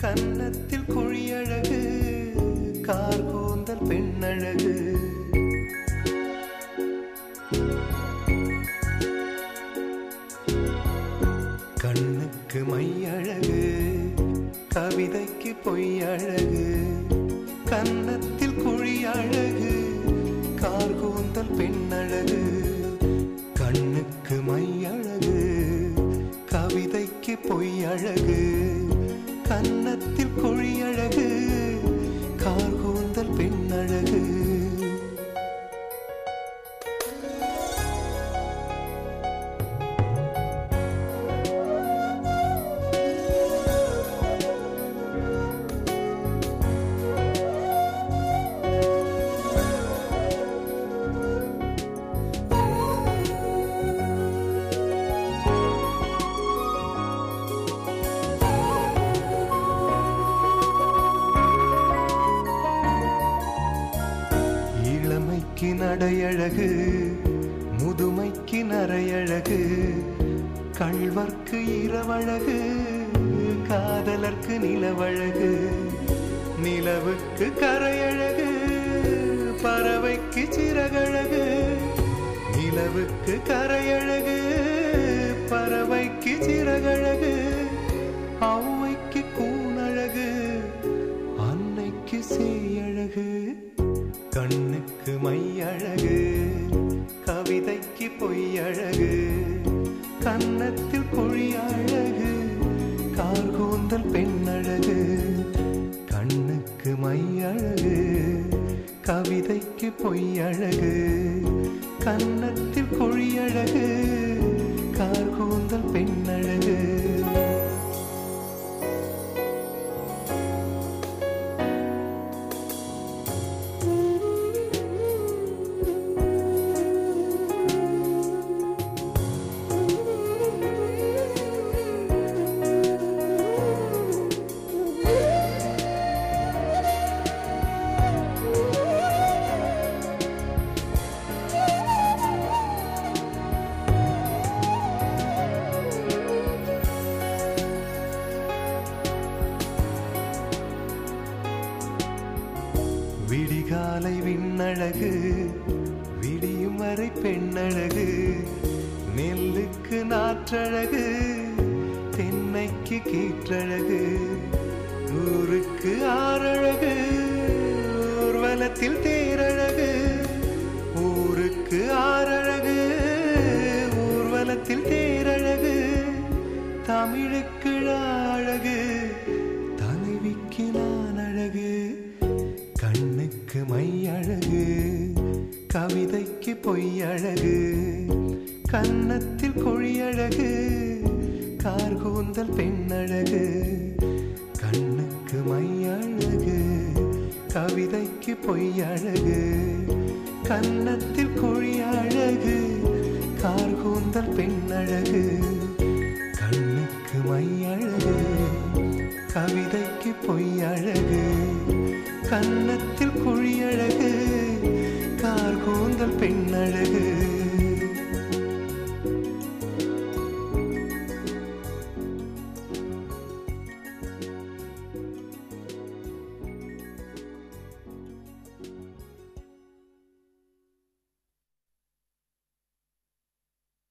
கன்னத்தில் குழியழகு கார் கூந்தல் பெண்ணழகு கண்ணுக்கு மையழகு கவிதைக்கு பொய்யழகு கன்னத்தில் குழியழகு கார் கூந்தல் பெண்ணழகு கண்ணுக்கு மையழகு கவிதைக்கு பொய்யழகு கன்னத்தில் குழியழகு கார் கூந்தல் பெண்ணழகு இளமைக்கு நடையழகு முதுமைக்கு நரையழகு கள்வர்க்கு இரவழகு காதலர்க்கு நிலவழகு நிலவுக்கு கரையழகு பறவைக்கு சிறகழகு நிலவுக்கு கரையழகு பறவைக்கு சிறகழகு ஔவைக்கு கூணழகு அன்னைக்கு சேயழகு கண்ணுக்கு மையழகு கவிதைக்கு பொய்யழகு கன்னத்தில் குழியழகு கார் கூந்தல் பெண்ணழகு கண்ணுக்கு மையழகு கவிதைக்கு பொய்யழகு கன்னத்தில் குழியழகு கார் கூந்தல் பெண்ணழகு விடிகாலை விண்ணழகு விடியும் வரை பெண்ணழகு நெல்லுக்கு நாற்றழகு தென்னைக்கு கீற்றழகு ஊருக்கு ஆறழகு ஊர்வலத்தில் தேரழகு ஊருக்கு ஆறழகு ஊர்வலத்தில் தேரழகு தமிழுக்கு அழகு தலைவிக்கு நான் அழகு கண்ணுக்கு மையழகு கவிதைக்கு பொய்யழகு கன்னத்தில் குழியழகு கார் கூந்தல் பெண்ணழகு கண்ணுக்கு மையழகு கவிதைக்கு பொய்யழகு கன்னத்தில் குழியழகு கார் கூந்தல் பெண்ணழகு கண்ணுக்கு மையழகு கவிதைக்கு பொய்யழகு கன்னத்தில் குழியழகு கார் கூந்தல் பெண்ணழகு